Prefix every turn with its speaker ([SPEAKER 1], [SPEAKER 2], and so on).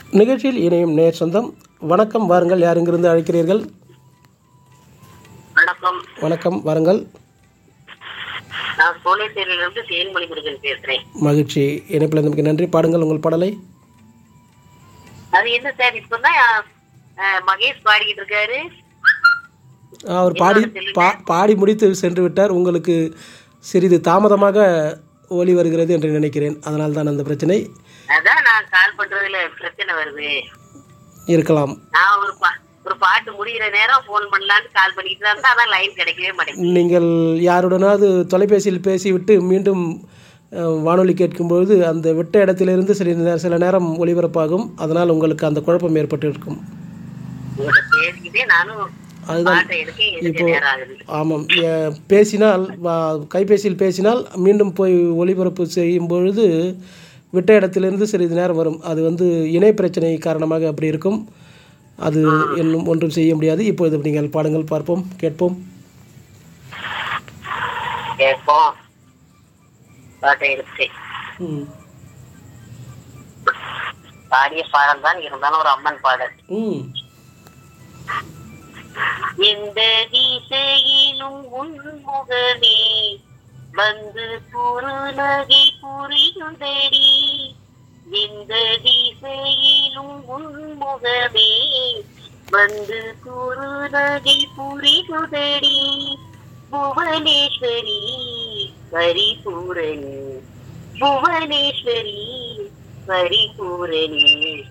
[SPEAKER 1] நிகழ்ச்சியில் இணையும் நேர் சொந்தம் வணக்கம் வாருங்கள் யார் இங்கிருந்து அழைக்கிறீர்கள்
[SPEAKER 2] வணக்கம்
[SPEAKER 1] வணக்கம் வாருங்கள்
[SPEAKER 2] நான் சோழேஸ்வரியிலிருந்து தேன்மொழி முருகன் பேசுறேன்
[SPEAKER 1] மகிழ்ச்சி இணைப்பில் நமக்கு நன்றி பாடுங்கள் உங்கள் பாடலை
[SPEAKER 2] அது என்ன சார் இப்பதான் அஹ், மகேஷ் பாடிக்கிட்டு இருக்காரு
[SPEAKER 1] அவர் பாடி பா பாடி முடித்து சென்று விட்டார் உங்களுக்கு சிறிது தாமதமாக ஒலி வருகிறது என்று நினைக்கிறேன் அதனால் தான் அந்த பிரச்சனை
[SPEAKER 2] அதான் நான் கால் பண்றதுல பிரச்சனை வருது
[SPEAKER 1] இருக்கலாம்
[SPEAKER 2] நான் ஒரு பா ஒரு பாட்டு முடிகிற நேரம் ஃபோன் பண்ணலான்னு கால் பண்ணிட்டு தான் இருந்தேன், அதான் லைன் கிடைக்கவே மாட்டேங்குது
[SPEAKER 1] நீங்கள் யாருடனாவது தொலைபேசியில் பேசிவிட்டு மீண்டும் அஹ், வானொலி கேட்கும்பொழுது அந்த விட்ட இடத்திலிருந்து சில நே- சில நேரம் ஒளிபரப்பாகும் அதனால் உங்களுக்கு அந்த குழப்பம் ஏற்பட்டு இருக்கும்
[SPEAKER 2] உங்கள்கிட்ட பேசிக்கிட்டே நானும்
[SPEAKER 1] அதுதான்
[SPEAKER 2] பாட்டை எடுக்க எடுக்க நேரம் ஆகுது
[SPEAKER 1] ஆமாம் எ- பேசினால் வா- கைபேசியில் பேசினால் மீண்டும் போய் ஒளிபரப்பு செய்யும் பொழுது விட்ட இடத்திலிருந்து சிறிது நேரம் வரும் அது வந்து இணை பிரச்சனை காரணமாக அப்படி இருக்கும் அது இன்னும் ஒன்றும் செய்ய முடியாது இப்பொழுது நீங்கள் பாடுங்கள் பார்ப்போம் கேட்போம்
[SPEAKER 2] கேட்போம் பாட்டை எடுத்து
[SPEAKER 1] ம்
[SPEAKER 2] பாடிய பாடல் தான் இருந்தாலும் ஒரு அம்மன் பாடல்
[SPEAKER 1] ம்
[SPEAKER 2] எந்த திசையிலும் உன்முகமே வந்து குறுநகை புரியுதடி எந்த திசையிலும் உன்முகமே வந்து குறுநகை புரியுதடி புவனேஸ்வரி பரிபூரணி புவனேஸ்வரி பரிபூரணி